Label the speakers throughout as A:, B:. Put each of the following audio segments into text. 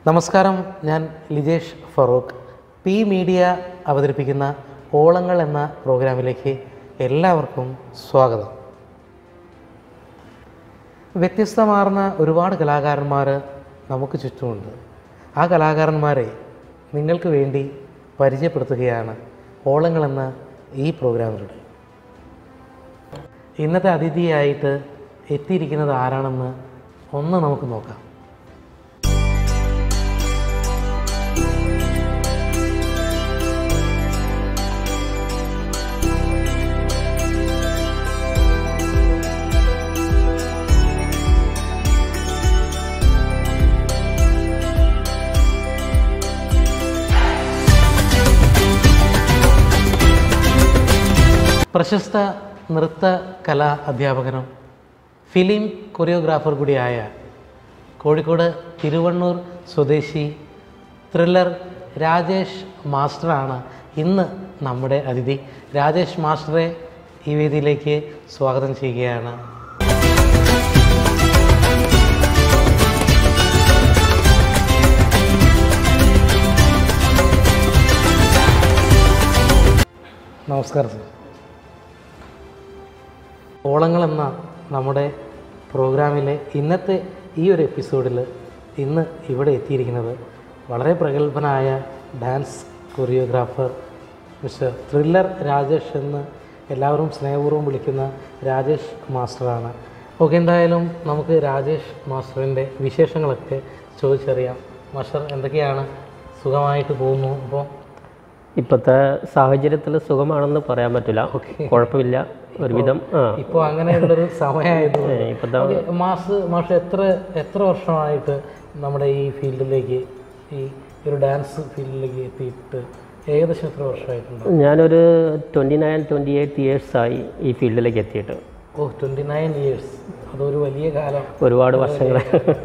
A: നമസ്കാരം ഞാൻ Lijesh Farooq P media അവതരിപ്പിക്കുന്ന ഓളങ്ങൾ എന്ന പ്രോഗ്രാമിലേക്ക് എല്ലാവർക്കും സ്വാഗതം വ്യത്യസ്തമാർന്ന ഒരുപാട് കലാകാരന്മാർ നമുക്ക് ചുറ്റുമുണ്ട് ആ കലാകാരന്മാരെ നിങ്ങൾക്ക് വേണ്ടി പരിചയപ്പെടുത്തുകയാണ് ഓളങ്ങൾ എന്ന ഈ പ്രോഗ്രാമിലൂടെ ഇന്നത്തെ അതിഥിയായിട്ട് എത്തിയിരിക്കുന്നത് ആരാണെന്ന് ഒന്ന് നമുക്ക് നോക്കാം പ്രശസ്ത നൃത്ത കലാ അധ്യാപകനും ഫിലിം കൊറിയോഗ്രാഫർ കൂടിയായ കോഴിക്കോട് തിരുവണ്ണൂർ സ്വദേശി ത്രില്ലർ രാജേഷ് മാസ്റ്ററാണ് ഇന്ന് നമ്മുടെ അതിഥി രാജേഷ് മാസ്റ്ററെ ഈ വേദിയിലേക്ക് സ്വാഗതം ചെയ്യുകയാണ് നമസ്കാരം സർ ഓളങ്ങൾ എന്ന നമ്മുടെ പ്രോഗ്രാമിലെ ഇന്നത്തെ ഈ ഒരു എപ്പിസോഡിൽ ഇന്ന് ഇവിടെ എത്തിയിരിക്കുന്നത് വളരെ പ്രഗത്ഭനായ dance choreographer mister thriller Rajesh എന്ന് എല്ലാവരും സ്നേഹപൂർവ്വം വിളിക്കുന്ന രാജേഷ് മാസ്റ്ററാണ് ഓക്കെ എന്തായാലും നമുക്ക് രാജേഷ് മാസ്റ്ററിൻ്റെ വിശേഷങ്ങളൊക്കെ ചോദിച്ചറിയാം മാസ്റ്റർ എന്തൊക്കെയാണ് സുഖമായിട്ട് പോകുന്നു അപ്പോൾ
B: ഇപ്പോഴത്തെ സാഹചര്യത്തിൽ സുഖമാണെന്ന് പറയാൻ പറ്റില്ല കുഴപ്പമില്ല ഒരുവിധം ആ
A: ഇപ്പോൾ അങ്ങനെയുള്ളൊരു സമയമായത്
B: ഇപ്പോഴത്തെ
A: ഓക്കെ, മാസ് മാഷ് എത്ര എത്ര വർഷമായിട്ട് നമ്മുടെ ഈ ഫീൽഡിലേക്ക് ഈ ഒരു ഡാൻസ് ഫീൽഡിലേക്ക് എത്തിയിട്ട് ഏകദേശം എത്ര വർഷമായിട്ടുണ്ട്
B: ഞാനൊരു ട്വൻറ്റി നയൻ ട്വൻറ്റി എയ്റ്റ് ഇയേഴ്സായി ഈ ഫീൽഡിലേക്ക് എത്തിയിട്ട്
A: ഓ ട്വൻറ്റി നയൻ ഇയേഴ്സ് അതൊരു വലിയ കാലം
B: ഒരുപാട് വർഷങ്ങൾ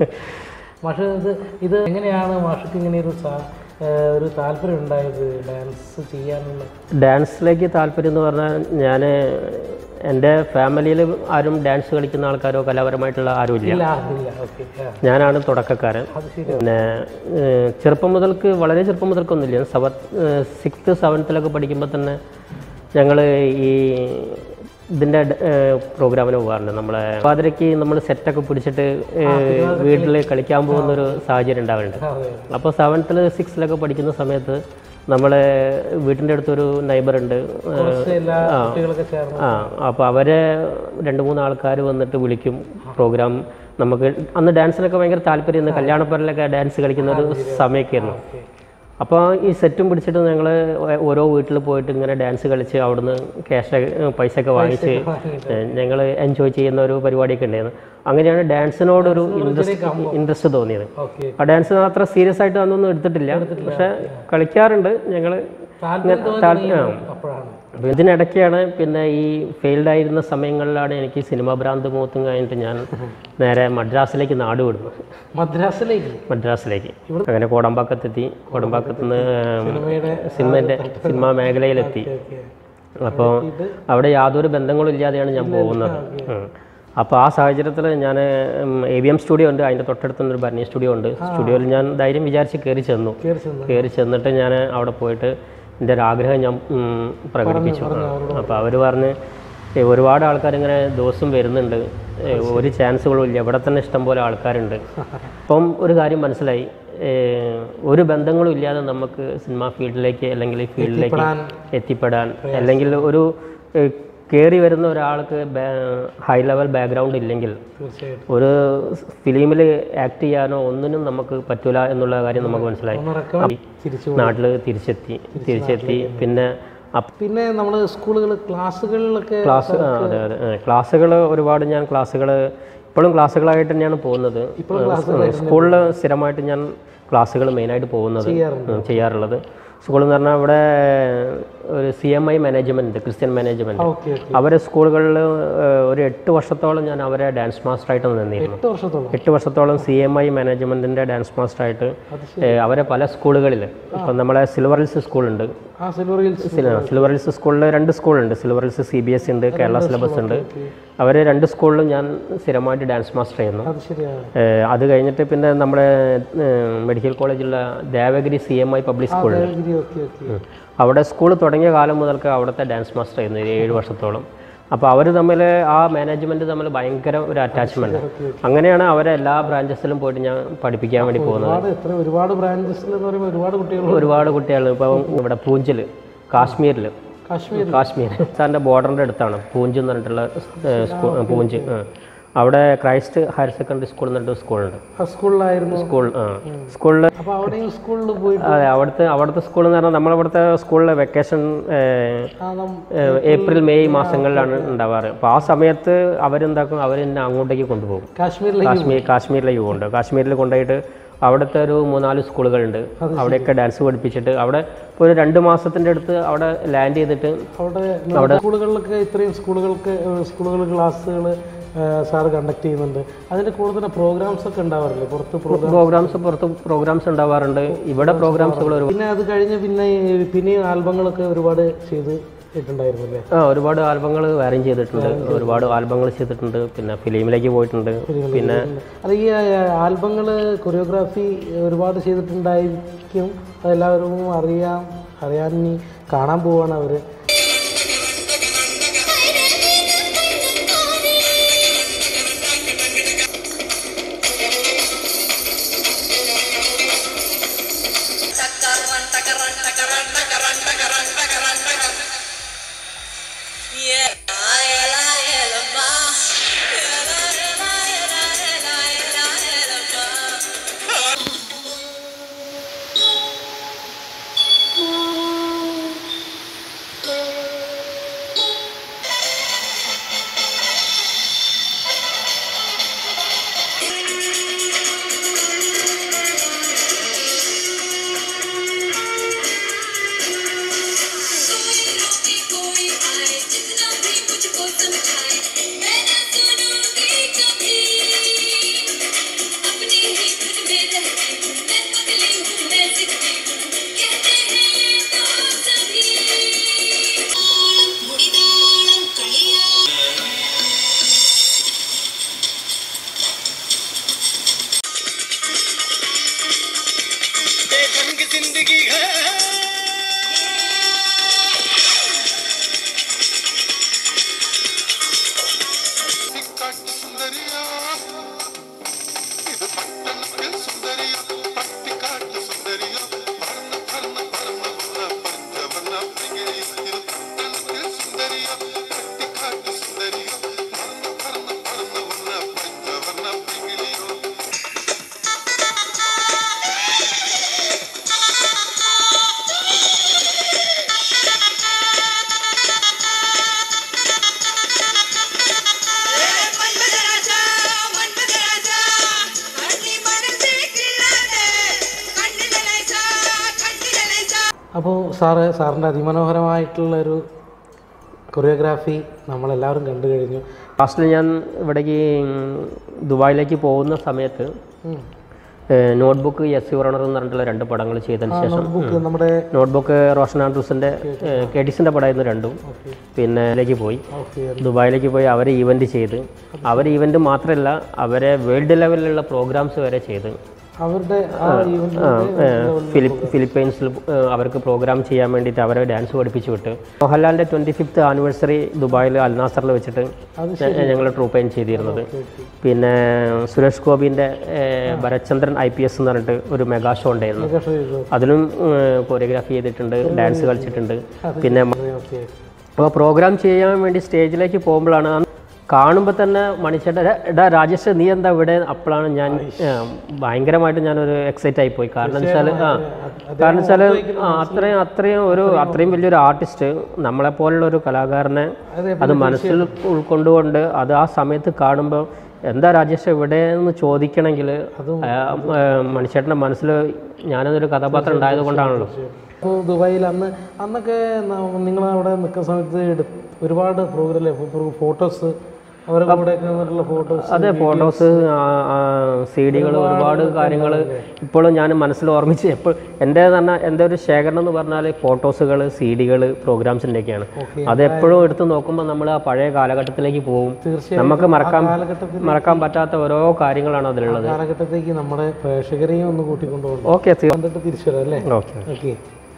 A: മാഷ് ഇത് ഇത് എങ്ങനെയാണ് മാഷക്ക് ഇങ്ങനെ ഒരു സാ- ഏഹ് ഒരു താല്പര്യം ഉണ്ടായത് ഡാൻസ് ചെയ്യാനുള്ള
B: ഡാൻസിലേക്ക് താല്പര്യം എന്ന് പറഞ്ഞാൽ ഞാൻ എൻ്റെ ഫാമിലിയിൽ ആരും ഡാൻസ് കളിക്കുന്ന ആൾക്കാരോ കലാപരമായിട്ടുള്ള ആരും ഇല്ല
A: ഇല്ല ഇല്ല ഓക്കെ
B: ഞാനാണ് തുടക്കക്കാരൻ
A: അത് ശരി
B: പിന്നെ ഏഹ്, ചെറുപ്പം മുതൽക്ക് വളരെ ചെറുപ്പം മുതൽക്കൊന്നുമില്ല സെവ സിക്സ്ത്ത് സെവൻത്തിലൊക്കെ പഠിക്കുമ്പോൾ തന്നെ ഞങ്ങൾ ഈ ഇതിൻ്റെ പ്രോഗ്രാമിന് പോകാറുണ്ട് നമ്മളെ പാതിരയ്ക്ക് നമ്മൾ സെറ്റൊക്കെ പിടിച്ചിട്ട് വീട്ടിൽ കളിക്കാൻ പോകുന്നൊരു സാഹചര്യം ഉണ്ടാവാറുണ്ട്
A: അതെ
B: അപ്പോൾ സെവൻത്തിൽ സിക്സ്ത്തിലൊക്കെ പഠിക്കുന്ന സമയത്ത് നമ്മളെ വീട്ടിൻ്റെ അടുത്തൊരു നൈബറുണ്ട്
A: കുറച്ച് എല്ലാ കുട്ടികളൊക്കെ ചേർന്ന്
B: ആ അപ്പോൾ അവരെ രണ്ട് മൂന്ന് ആൾക്കാർ വന്നിട്ട് വിളിക്കും പ്രോഗ്രാം നമുക്ക് അന്ന് ഡാൻസിനൊക്കെ ഭയങ്കര താല്പര്യം കല്യാണപ്പരലൊക്കെ ഡാൻസ് കളിക്കുന്ന ഒരു സമയമൊക്കെയായിരുന്നു അപ്പോൾ ഈ സെറ്റും പിടിച്ചിട്ട് ഞങ്ങൾ ഓരോ വീട്ടിൽ പോയിട്ട് ഇങ്ങനെ ഡാൻസ് കളിച്ച് അവിടുന്ന് ക്യാഷ് പൈസ ഒക്കെ വാങ്ങിച്ച് ഞങ്ങൾ എൻജോയ് ചെയ്യുന്ന ഒരു പരിപാടിയൊക്കെ ഉണ്ടായിരുന്നു അങ്ങനെയാണ് ഡാൻസിനോടൊരു ഇൻട്രസ്റ്റ് ഇൻട്രസ്റ്റ് തോന്നിയത്
A: ഓക്കെ
B: ആ ഡാൻസ് അത്ര സീരിയസ് ആയിട്ട് അതൊന്നും എടുത്തിട്ടില്ല പക്ഷെ കളിക്കാറുണ്ട് ഞങ്ങൾ
A: താല്പര്യം തോന്നി അപ്പോഴാണ്
B: അപ്പോൾ ഇതിനിടയ്ക്കാണ് പിന്നെ ഈ ഫെയിൽഡ് ആയിരുന്ന സമയങ്ങളിലാണ് എനിക്ക് സിനിമ ഭ്രാന്ത് മുഖത്തും കഴിഞ്ഞിട്ട് ഞാൻ നേരെ മദ്രാസിലേക്ക് നാട് വിടുന്നു
A: മദ്രാസിലേക്ക്
B: മദ്രാസിലേക്ക് അങ്ങനെ കോടമ്പാക്കത്തെത്തി കോടമ്പാക്കത്ത് നിന്ന്
A: സിനിമയുടെ
B: സിനിമേൻ്റെ സിനിമാ മേഖലയിലെത്തി
A: ഓക്കെ
B: അപ്പോൾ അവിടെ യാതൊരു ബന്ധങ്ങളും ഇല്ലാതെയാണ് ഞാൻ പോകുന്നത് ഉം. അപ്പോൾ ആ സാഹചര്യത്തിൽ ഞാൻ എ വി എം സ്റ്റുഡിയോ ഉണ്ട് അതിൻ്റെ തൊട്ടടുത്ത് ഒരു ഭരണി സ്റ്റുഡിയോ ഉണ്ട് സ്റ്റുഡിയോയിൽ ഞാൻ ധൈര്യം വിചാരിച്ച് കയറി ചെന്നു
A: കയറി ചെന്ന്
B: കയറി ചെന്നിട്ട് ഞാൻ അവിടെ പോയിട്ട് എൻ്റെ ഒരു ആഗ്രഹം ഞാൻ ഉം, പ്രകടിപ്പിച്ചു അപ്പോൾ അവർ പറഞ്ഞ് "ഏ, ഒരുപാട് ആൾക്കാർ ഇങ്ങനെ ദിവസം വരുന്നുണ്ട് ഏ, ഒരു ചാൻസുകളും ഇല്ല ഇവിടെ തന്നെ ഇഷ്ടം പോലെ ആൾക്കാരുണ്ട് അപ്പം ഒരു കാര്യം മനസ്സിലായി ഏ, ഒരു ബന്ധങ്ങളും ഇല്ലാതെ നമുക്ക് സിനിമാ ഫീൽഡിലേക്ക് അല്ലെങ്കിൽ ഈ ഫീൽഡിലേക്ക്
A: എത്തിപ്പെടാൻ
B: എത്തിപ്പെടാൻ അല്ലെങ്കിൽ ഒരു കയറി വരുന്ന ഒരാൾക്ക് ഹൈ ലെവൽ ബാക്ക്ഗ്രൗണ്ട് ഇല്ലെങ്കിൽ
A: തീർച്ചയായിട്ടും
B: ഒരു ഫിലിമിൽ ആക്ട് ചെയ്യാനോ ഒന്നിനും നമുക്ക് പറ്റൂല എന്നുള്ള കാര്യം നമുക്ക് മനസ്സിലായി
A: ഒന്ന് റെക്കമെൻഡ് തിരിച്ചു
B: നാട്ടിൽ തിരിച്ചെത്തി തിരിച്ചെത്തി പിന്നെ അപ്പ്
A: പിന്നെ നമ്മൾ സ്കൂളുകൾ ക്ലാസ്സുകളിലൊക്കെ
B: ക്ലാസ് ആ, അതെ അതെ ക്ലാസ്സുകൾ ഒരുപാട് ഞാൻ ക്ലാസ്സുകൾ ഇപ്പോഴും ക്ലാസ്സുകളായിട്ട് തന്നെയാണ് പോകുന്നത് സ്കൂളിൽ സ്ഥിരമായിട്ട് ഞാൻ ക്ലാസ്സുകൾ മെയിനായിട്ട് പോകുന്നത് ഉം, ചെയ്യാറുള്ളത് സ്കൂളിൽ എന്ന് പറഞ്ഞാൽ ഇവിടെ ഒരു C M I management Christian management
A: okay
B: അവരെ സ്കൂളുകളിൽ ഒരു എട്ട് വർഷത്തോളം ഞാൻ അവരെ ഡാൻസ് മാസ്റ്ററായിട്ട് നിന്നിരുന്നു
A: എട്ട് വർഷത്തോളം
B: എട്ട് വർഷത്തോളം സി എം ഐ മാനേജ്മെൻറ്റിൻ്റെ ഡാൻസ് മാസ്റ്ററായിട്ട് ഏഹ്, അവരെ പല സ്കൂളുകളിൽ ഇപ്പം നമ്മളെ സിൽവർ ഹിൽസ് സ്കൂളുണ്ട്
A: ആ സിൽവർ ഹിൽസ്
B: സിൽവർ ഹിൽസ് സ്കൂളിൽ രണ്ട് സ്കൂളുണ്ട് silver hills C B S ഉണ്ട് കേരള സിലബസ് ഉണ്ട് അവർ രണ്ട് സ്കൂളിലും ഞാൻ സ്ഥിരമായിട്ട് ഡാൻസ് മാസ്റ്റർ ചെയ്യുന്നു
A: അത് ശരിയാണ്
B: ഏഹ് അത് കഴിഞ്ഞിട്ട് പിന്നെ നമ്മുടെ ഏഹ് മെഡിക്കൽ കോളേജിലുള്ള Devagiri C M I public school
A: Devagiri okay okay
B: അവിടെ സ്കൂൾ തുടങ്ങിയ കാലം മുതൽക്ക് അവിടുത്തെ ഡാൻസ് മാസ്റ്റർ ആയിരുന്നു ഒരു ഏഴ് വർഷത്തോളം അപ്പോൾ അവർ തമ്മിൽ ആ മാനേജ്മെൻറ്റ് തമ്മിൽ ഭയങ്കര ഒരു അറ്റാച്ച്മെൻറ്റ് അങ്ങനെയാണ് അവരെ എല്ലാ ബ്രാഞ്ചസിലും പോയിട്ട് ഞാൻ പഠിപ്പിക്കാൻ വേണ്ടി പോകുന്നത്
A: ഒരുപാട് എത്ര ഒരുപാട് ബ്രാഞ്ചസിൽ എന്ന് പറയുമ്പോൾ ഒരുപാട് കുട്ടികൾ
B: ഒരുപാട് കുട്ടികൾ ഇപ്പം ഇവിടെ പൂഞ്ചിൽ കാശ്മീരിൽ
A: കാശ്മീർ
B: കാശ്മീർ സാറിൻ്റെ ബോർഡറിൻ്റെ അടുത്താണ് പൂഞ്ച് എന്ന് പറഞ്ഞിട്ടുള്ള ഏഹ്, സ്കൂ- പൂഞ്ച് ആ. അവിടെ ക്രൈസ്റ്റ് ഹയർ സെക്കൻഡറി സ്കൂൾ എന്ന് പറഞ്ഞിട്ട് സ്കൂളുണ്ട്
A: ആ സ്കൂളിലായിരുന്നു
B: സ്കൂൾ ആ സ്കൂളിൽ
A: അപ്പോൾ അവിടെയും സ്കൂളിൽ പോയിട്ട്
B: അതെ അവിടുത്തെ അവിടുത്തെ സ്കൂൾ എന്ന് പറഞ്ഞാൽ നമ്മളവിടുത്തെ സ്കൂളിലെ വെക്കേഷൻ
A: ആ നം-
B: ഏപ്രിൽ മെയ് മാസങ്ങളിലാണ് ഉണ്ടാവാറ് അപ്പോൾ ആ സമയത്ത് അവരെന്താക്കും അവർ എന്നെ അങ്ങോട്ടേക്ക് കൊണ്ടുപോകും
A: കാശ്മീരിലേക്ക്
B: കാശ്മീർ കാശ്മീരിലേക്ക് കൊണ്ടുപോകും കാശ്മീരിൽ കൊണ്ടുപോയിട്ട് അവിടുത്തെ ഒരു മൂന്നാല് സ്കൂളുകളുണ്ട് അവിടെയൊക്കെ ഡാൻസ് പഠിപ്പിച്ചിട്ട് അവിടെ ഇപ്പോൾ ഒരു രണ്ട് മാസത്തിൻ്റെ അടുത്ത് അവിടെ ലാൻഡ് ചെയ്തിട്ട്
A: അവിടെ സ്കൂളുകളിലൊക്കെ ഇത്രയും സ്കൂളുകൾക്ക് സ്കൂളുകൾ ക്ലാസ്സുകൾ സാറ് കണ്ടക്ട് ചെയ്യുന്നുണ്ട് അതിൻ്റെ കൂടുതൽ പ്രോഗ്രാംസ് ഒക്കെ ഉണ്ടാവാറില്ലേ പുറത്ത് പ്രോഗ്രാം
B: പ്രോഗ്രാംസ് പുറത്ത് പ്രോഗ്രാംസ് ഉണ്ടാവാറുണ്ട് ഇവിടെ പ്രോഗ്രാംസുകൾ ഒരു
A: പിന്നെ അത് കഴിഞ്ഞ് പിന്നെ ഈ- പിന്നെയും ആൽബങ്ങളൊക്കെ ഒരുപാട് ചെയ്ത് ഇട്ടുണ്ടായിരുന്നു അല്ലേ
B: ആ ഒരുപാട് ആൽബങ്ങൾ അറേഞ്ച് ചെയ്തിട്ടുണ്ട് ഒരുപാട് ആൽബങ്ങൾ ചെയ്തിട്ടുണ്ട് പിന്നെ ഫിലിമിലേക്ക് പോയിട്ടുണ്ട് പിന്നെ
A: അല്ല ഈ ആൽബങ്ങൾ കൊറിയോഗ്രാഫി ഒരുപാട് ചെയ്തിട്ടുണ്ടായിരിക്കും അതെല്ലാവരും അറിയാം അറിയാൻ ഇനി കാണാൻ പോവാണ് അവർ
C: Takaran, takaran, takaran, takaran, takaran, takaran, takaran. Yeah. Ela, ela, ma. Ela, ela, ela, ela, ela, ela, ma. कोई रोके कोई आए जितना भी मुझको समझाए मैं ना सुनूंगी कभी अपनी ही धुन में रहती हूँ मैं पगली हूँ मैं जिद्दी हूँ कहते हैं ये तो सभी മുടിതാളം കളിയാ
D: കാട്ടു സുന്ദരിയോ ഇത് പട്ടണത്തിൽ സുന്ദരിയോ പട്ടിക്കാട്ടു സുന്ദരിയോ പറന്ന് പറന്ന് പറന്ന് വന്ന പഞ്ചവർണ്ണ ഭംഗിരി ഇത് പട്ടണത്തിൽ സുന്ദരിയോ പട്ടിക്കാട്ടു സുന്ദരിയോ പറന്ന് പറന്ന് പറന്ന് വന്ന പഞ്ചവർണ്ണ ഭംഗിരിയോ
C: മൺമദരാജ മൺമദരാജ കണ്ണി മനസ്സേ കിള്ളാതെ കണ്ണിലലൈസ കണ്ണിലലൈസ
A: അപ്പോൾ സാറ് സാറിൻ്റെ അതിമനോഹരമായിട്ടുള്ള ഒരു കൊറിയോഗ്രാഫി നമ്മളെല്ലാവരും കണ്ടു കഴിഞ്ഞു
B: ലാസ്റ്റിൽ ഞാൻ ഇവിടേക്ക് ദുബായിലേക്ക് പോകുന്ന സമയത്ത്
A: ഉം.
B: നോട്ട്ബുക്ക് എസ് യു റണർ എന്ന് പറഞ്ഞിട്ടുള്ള രണ്ട് പടങ്ങൾ ചെയ്തതിന് ശേഷം
A: ബുക്ക് നമ്മുടെ
B: നോട്ട്ബുക്ക് റോഷൻ ആൻഡ്രൂസിൻ്റെ കെഡിസിൻ്റെ പടമായിരുന്നു രണ്ടും പിന്നെ ഇതിലേക്ക് പോയി
A: ഓക്കെ
B: ദുബായിലേക്ക് പോയി അവർ ഈവൻറ്റ് ചെയ്ത് അവർ ഈവൻറ്റ് മാത്രമല്ല അവരെ വേൾഡ് ലെവലിലുള്ള പ്രോഗ്രാംസ് വരെ ചെയ്ത്
A: അവരുടെ ആ ഈവന്റ്
B: ആ, ഏ, ഫിലിപ്പ് ഫിലിപ്പൈൻസിൽ ഏ, അവർക്ക് പ്രോഗ്രാം ചെയ്യാൻ വേണ്ടിയിട്ട് അവരെ ഡാൻസ് പഠിപ്പിച്ചു വിട്ട് മോഹൻലാലിൻ്റെ ട്വൻറ്റി ഫിഫ്ത്ത് ആനിവേഴ്സറി ദുബായിൽ അൽനാസറിൽ വെച്ചിട്ട് ഞങ്ങൾ ട്രൂപ്പൈൻ ചെയ്തിരുന്നത് പിന്നെ സുരേഷ് ഗോപിൻ്റെ ഭരത്ചന്ദ്രൻ ഐ പി എസ് എന്ന് പറഞ്ഞിട്ട് ഒരു മെഗാ ഷോ ഉണ്ടായിരുന്നു അതിലും കൊറിയോഗ്രാഫി ചെയ്തിട്ടുണ്ട് ഡാൻസ് കളിച്ചിട്ടുണ്ട് പിന്നെ
A: ഓക്കെ
B: അപ്പോൾ പ്രോഗ്രാം ചെയ്യാൻ വേണ്ടി സ്റ്റേജിലേക്ക് പോകുമ്പോഴാണ് കാണുമ്പോൾ തന്നെ മണിച്ചേട്ടൻ "എടാ, എടാ രാജേഷ് നീ എന്താ ഇവിടെ അപ്പോഴാണ് ഞാൻ ആ, ഭയങ്കരമായിട്ട് ഞാനൊരു എക്സൈറ്റ് ആയി പോയി കാരണം വെച്ചാൽ ആ കാരണം വെച്ചാൽ ആ അത്രയും അത്രയും ഒരു അത്രയും വലിയൊരു ആർട്ടിസ്റ്റ് നമ്മളെപ്പോലുള്ള ഒരു കലാകാരനെ അത് മനസ്സിൽ ഉൾക്കൊണ്ടുകൊണ്ട് അത് ആ സമയത്ത് കാണുമ്പോൾ എന്താ രാജേഷ് ഇവിടെ എന്ന് ചോദിക്കണമെങ്കിൽ മണിച്ചേട്ടൻ്റെ മനസ്സിൽ ഞാനതൊരു കഥാപാത്രം ഉണ്ടായത് കൊണ്ടാണല്ലോ
A: അപ്പോൾ ദുബായിൽ അന്ന് അന്നൊക്കെ നിങ്ങൾ അവിടെ നിൽക്കുന്ന സമയത്ത് എടു ഒരുപാട് പ്രോഗ്രാം ഫോട്ടോസ് അവരുടെ കൂടെയൊക്കെ നിന്നിട്ടുള്ള ഫോട്ടോസ്
B: അതെ ഫോട്ടോസ് സി ഡികൾ ഒരുപാട് കാര്യങ്ങൾ ഇപ്പോഴും ഞാൻ മനസ്സിൽ ഓർമ്മിച്ച് എപ്പോൾ എൻ്റെ തന്നെ എൻ്റെ ഒരു ശേഖരണം എന്ന് പറഞ്ഞാൽ ഫോട്ടോസുകൾ സി ഡികൾ പ്രോഗ്രാംസിൻ്റെയൊക്കെയാണ് അത് എപ്പോഴും എടുത്ത് നോക്കുമ്പോൾ നമ്മൾ ആ പഴയ കാലഘട്ടത്തിലേക്ക് പോകും
A: തീർച്ചയായും
B: നമുക്ക് മറക്കാൻ
A: കാലഘട്ടത്തിൽ
B: മറക്കാൻ പറ്റാത്ത ഓരോ കാര്യങ്ങളാണ് അതിലുള്ളത്
A: കാലഘട്ടത്തേക്ക് നമ്മുടെ പ്രേക്ഷകരെയും ഒന്ന് കൂട്ടിക്കൊണ്ടുപോകണം
B: ഓക്കെ
A: എന്നിട്ട് തിരിച്ചു വരാം അല്ലേ
B: ഓക്കെ
A: ഓക്കെ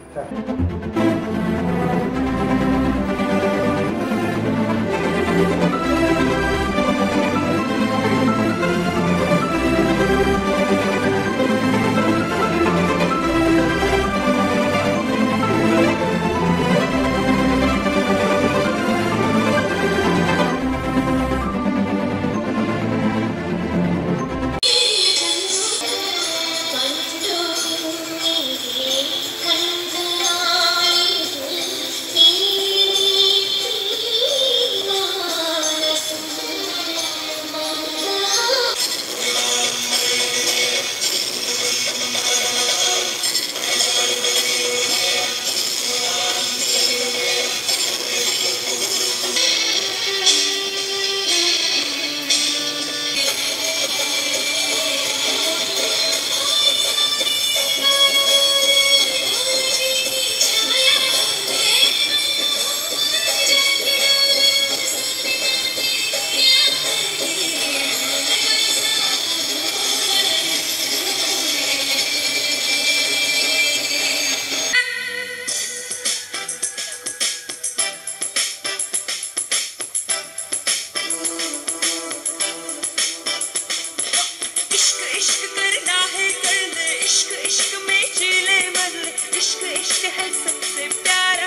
C: इश्क इश्क करना है कर ले इश्क इश्क में चीले मर ले इश्क इश्क है सबसे प्यारा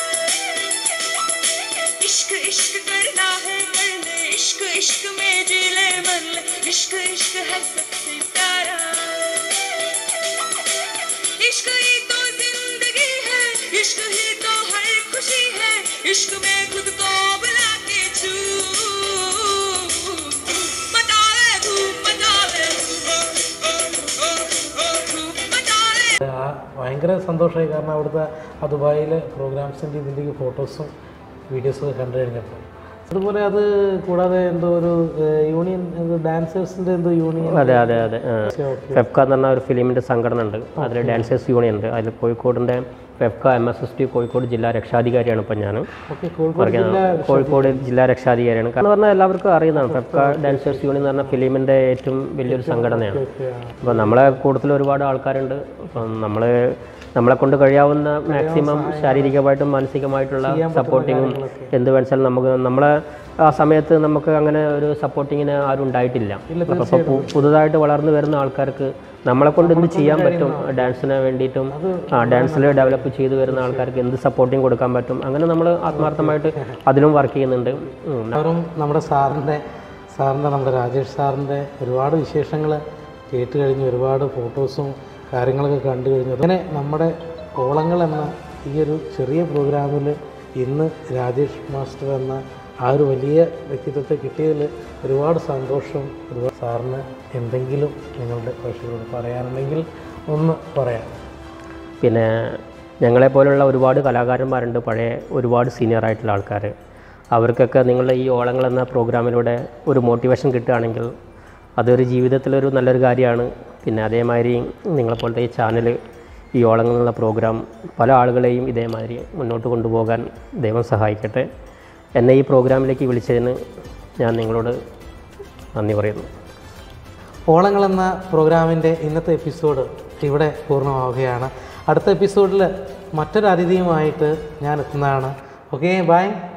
C: इश्क इश्क करना है कर ले इश्क इश्क में चीले मर ले इश्क इश्क है सबसे प्यारा इश्क ही तो जिंदगी है इश्क ही तो हर खुशी है इश्क में खुद को बुला के छू मचा ले धूप मचा ले ओ, ओ, ओ, ओ, धूप मचा ले
A: ആ ഭയങ്കര സന്തോഷമായി കാരണം അവിടുത്തെ ആ ദുബായിലെ പ്രോഗ്രാംസിൻ്റെ ഇതിൻ്റെ ഫോട്ടോസും വീഡിയോസും ഒക്കെ കണ്ടു കഴിഞ്ഞപ്പോൾ അതുപോലെ അത് കൂടാതെ എന്തോ ഒരു ഏഹ്, യൂണിയൻ എന്തോ ഡാൻസേഴ്സിൻ്റെ എന്തോ യൂണിയൻ
B: അതെ അതെ അതെ ആ.
A: ഓക്കെ
B: ഫെഫ്ക എന്ന് പറഞ്ഞ ഒരു ഫിലിമിൻ്റെ സംഘടന ഉണ്ട് അതിൽ ഡാൻസേഴ്സ് യൂണിയൻ ഉണ്ട് അതിൽ കോഴിക്കോടിൻ്റെ FEFKA M S S T Kozhikode ജില്ലാ രക്ഷാധികാരിയാണ് ഇപ്പം ഞാൻ
A: ഓക്കെ കോഴിക്കോട് ജില്ല
B: കോഴിക്കോട് ജില്ലാ രക്ഷാധികാരിയാണ് കാരണം പറഞ്ഞാൽ എല്ലാവർക്കും അറിയുന്നതാണ് ഫെഫ്ക ഡാൻസേഴ്സ് യൂണിയൻ എന്ന് പറഞ്ഞ ഫിലിമിൻ്റെ ഏറ്റവും വലിയൊരു സംഘടനയാണ് അപ്പോൾ നമ്മളെ കൂടുതൽ ഒരുപാട് ആൾക്കാരുണ്ട് അപ്പം നമ്മൾ നമ്മളെ കൊണ്ട് കഴിയാവുന്ന മാക്സിമം ശാരീരികമായിട്ടും മാനസികമായിട്ടുള്ള സപ്പോർട്ടിങ്ങും എന്ത് വെച്ചാൽ നമുക്ക് നമ്മളെ ആ സമയത്ത് നമുക്ക് അങ്ങനെ ഒരു സപ്പോർട്ടിങ്ങിന് ആരും ഉണ്ടായിട്ടില്ല അപ്പോൾ പുതുതായിട്ട് വളർന്നു വരുന്ന ആൾക്കാർക്ക് നമ്മളെ കൊണ്ട് എന്ത് ചെയ്യാൻ പറ്റും ഡാൻസിന് വേണ്ടിയിട്ടും ആ ഡാൻസിൽ ഡെവലപ്പ് ചെയ്തു വരുന്ന ആൾക്കാർക്ക് എന്ത് സപ്പോർട്ടിങ് കൊടുക്കാൻ പറ്റും അങ്ങനെ നമ്മൾ ആത്മാർത്ഥമായിട്ട് അതിലും വർക്ക് ചെയ്യുന്നുണ്ട് ഉം.
A: അവരും നമ്മുടെ സാറിൻ്റെ സാറിൻ്റെ നമ്മുടെ രാജേഷ് സാറിൻ്റെ ഒരുപാട് വിശേഷങ്ങൾ കേട്ട് കഴിഞ്ഞ് ഒരുപാട് ഫോട്ടോസും കാര്യങ്ങളൊക്കെ കണ്ടു കഴിഞ്ഞു അങ്ങനെ നമ്മുടെ ഓളങ്ങൾ എന്ന ഈ ഒരു ചെറിയ പ്രോഗ്രാമിൽ ഇന്ന് രാജേഷ് മാസ്റ്റർ എന്ന ആ ഒരു വലിയ വ്യക്തിത്വത്തെ കിട്ടിയതിൽ ഒരുപാട് സന്തോഷം ഒരുപാട് സാറിന് എന്തെങ്കിലും നിങ്ങളുടെ പ്രേക്ഷകരോട് പറയാനുണ്ടെങ്കിൽ ഒന്ന് പറയാം
B: പിന്നെ ഞങ്ങളെപ്പോലുള്ള ഒരുപാട് കലാകാരന്മാരുണ്ട് പഴയ ഒരുപാട് സീനിയർ ആയിട്ടുള്ള ആൾക്കാർ അവർക്കൊക്കെ നിങ്ങളുടെ ഈ ഓളങ്ങൾ എന്ന പ്രോഗ്രാമിലൂടെ ഒരു മോട്ടിവേഷൻ കിട്ടുകയാണെങ്കിൽ അതൊരു ജീവിതത്തിലൊരു നല്ലൊരു കാര്യമാണ് പിന്നെ അതേമാതിരി നിങ്ങളെപ്പോലത്തെ ഈ ചാനൽ ഈ ഓളങ്ങൾ എന്നുള്ള പ്രോഗ്രാം പല ആളുകളെയും ഇതേമാതിരി മുന്നോട്ട് കൊണ്ടുപോകാൻ ദൈവം സഹായിക്കട്ടെ എന്നെ ഈ പ്രോഗ്രാമിലേക്ക് വിളിച്ചതിന് ഞാൻ നിങ്ങളോട് നന്ദി പറയുന്നു
A: ഓളങ്ങൾ എന്ന പ്രോഗ്രാമിൻ്റെ ഇന്നത്തെ എപ്പിസോഡ് ഇവിടെ പൂർണ്ണമാവുകയാണ് അടുത്ത എപ്പിസോഡിൽ മറ്റൊരു അതിഥിയുമായിട്ട് ഞാൻ എത്തുന്നതാണ് ഓക്കെ ബൈ